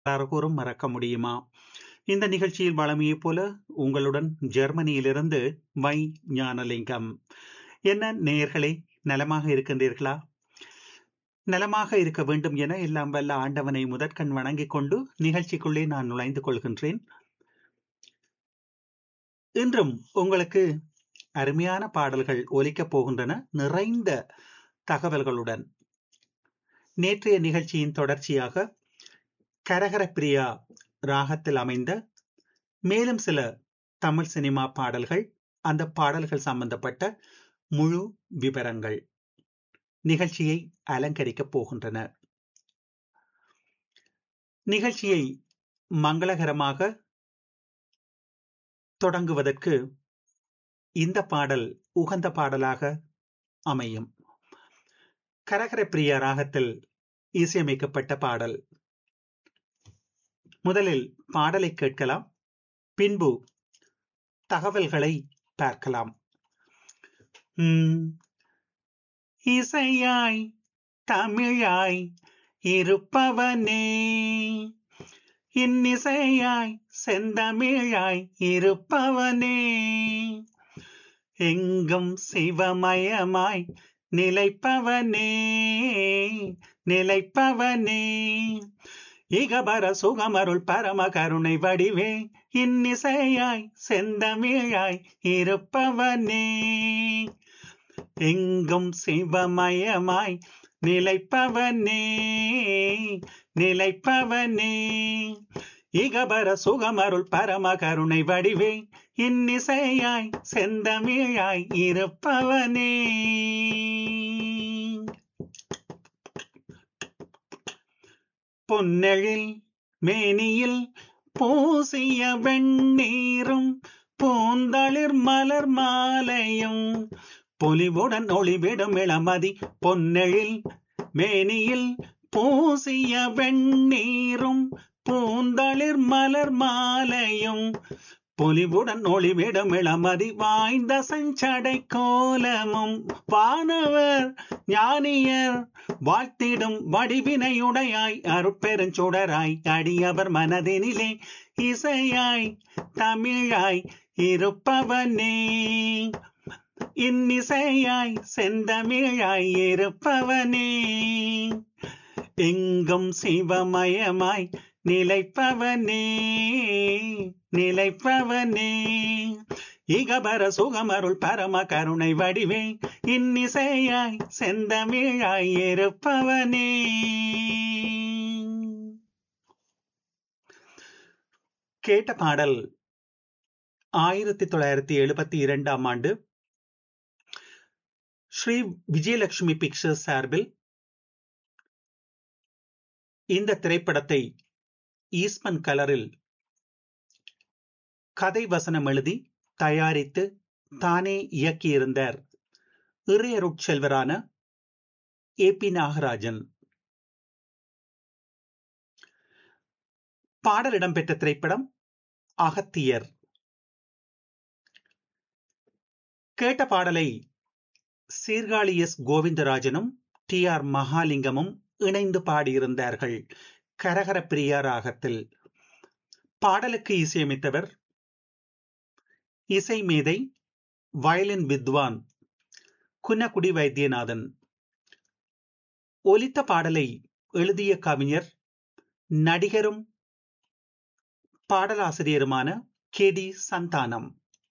கூறும் மறக்க முடியுமா இந்த நிகழ்ச்சியில் வளமையைப் போல உங்களுடன் ஜெர்மனியிலிருந்து வை ஞானலிங்கம் என்ன நேயர்களே நலமாக இருக்கின்றீர்களா நலமாக இருக்க வேண்டும் என எல்லாம் வல்ல ஆண்டவனை முதற்கண் வணங்கிக் கொண்டு நிகழ்ச்சிக்குள்ளே நான் நுழைந்து கொள்கின்றேன் இன்றும் உங்களுக்கு அருமையான பாடல்கள் ஒலிக்கப் போகின்றன நிறைந்த தகவல்களுடன் நேற்றைய நிகழ்ச்சியின் தொடர்ச்சியாக கரகர பிரியா ராகத்தில் அமைந்த மேலும் சில தமிழ் சினிமா பாடல்கள் அந்த பாடல்கள் சம்பந்தப்பட்ட முழு விவரங்கள் நிகழ்ச்சியை அலங்கரிக்கப் போகின்றன நிகழ்ச்சியை மங்களகரமாக தொடங்குவதற்கு இந்த பாடல் உகந்த பாடலாக அமையும் கரகர பிரியா ராகத்தில் இசையமைக்கப்பட்ட பாடல் முதலில் பாடலை கேட்கலாம் பின்பு தகவல்களை பார்க்கலாம் இசையாய் தமிழாய் இருப்பவனே இன்னிசையாய் செந்தமிழாய் இருப்பவனே எங்கும் சிவமயமாய் நிலைப்பவனே நிலைப்பவனே இகபர சுகமருள் பரம கருணை வடிவே இன்னிசையாய் செந்தமிழாய் இருப்பவனே எங்கும் சிவமயமாய் நிலைப்பவனே நிலைப்பவனே இகபர சுகமருள் பரம கருணை வடிவே இன்னிசையாய் செந்தமிழாய் இருப்பவனே பொன்னெழில் மேனியில் பூசிய வெண்ணீரும் பூந்தளிர் மலர் மாலையும் பொலிவுடன் ஒளிவிடும் இளமதி பொன்னெழில் மேனியில் பூசிய வெண்ணீரும் பூந்தளிர் மலர் மாலையும் பொலிவுடன் ஒளிவிடும் இளமதி வாய்ந்த செஞ்சடை கோலமும் வானவர் ஞானியர் வாழ்த்திடும் வடிவினையுடையாய் அருட்பெருஞ்சுடராய் அடியவர் மனதினிலே இசையாய் தமிழாய் இருப்பவனே இன்னிசையாய் செந்தமிழாய் இருப்பவனே எங்கும் சிவமயமாய் நிலைப்பவனே நிலைப்பவனே இகபர சுகமருள் பரம கருணை வடிவே இன்னிசையாய் செந்தமிழாய் இருப்பவனே கேட்ட பாடல் ஆயிரத்தி தொள்ளாயிரத்தி எழுபத்தி இரண்டாம் ஆண்டு ஸ்ரீ விஜயலட்சுமி பிக்சர்ஸ் சார்பில் இந்த திரைப்படத்தை ஈஸ்மன் கலரில் கதை வசனம் எழுதி தயாரித்து தானே இயக்கியிருந்தார் இறையருட்செல்வரான ஏ பி நாகராஜன் பாடல் இடம்பெற்ற திரைப்படம் அகத்தியர் கேட்ட பாடலை சீர்காழி எஸ் கோவிந்தராஜனும் டி ஆர் மகாலிங்கமும் இணைந்து பாடியிருந்தார்கள் கரகர பிரியா ராகத்தில் பாடலுக்கு இசையமைத்தவர் இசை மேதை வயலின் வித்வான் குன்னக்குடி வைத்தியநாதன் ஒலித்த பாடலை எழுதிய கவிஞர் நடிகரும் பாடலாசிரியருமான கே டி சந்தானம்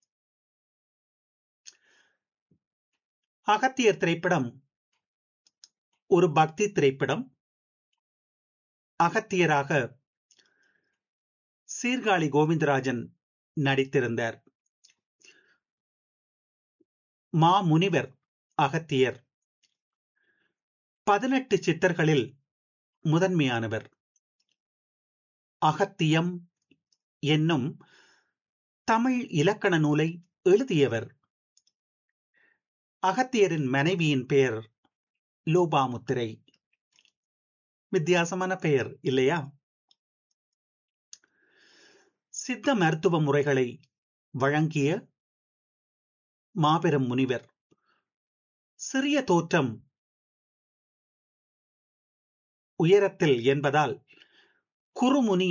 அகத்தியர் திரைப்படம் ஒரு பக்தி திரைப்படம் அகத்தியராக சீர்காழி கோவிந்தராஜன் நடித்திருந்தார் மா முனிவர் அகத்தியர் பதினெட்டு சித்தர்களில் முதன்மையானவர் அகத்தியம் என்னும் தமிழ் இலக்கண நூலை எழுதியவர் அகத்தியரின் மனைவியின் பெயர் லோபாமுத்திரை வித்தியாசமான பெயர் இல்லையா சித்த மருத்துவ முறைகளை வழங்கிய மாபெரும் முனிவர் சிறிய தோற்றம் உயரத்தில் என்பதால் குறுமுனி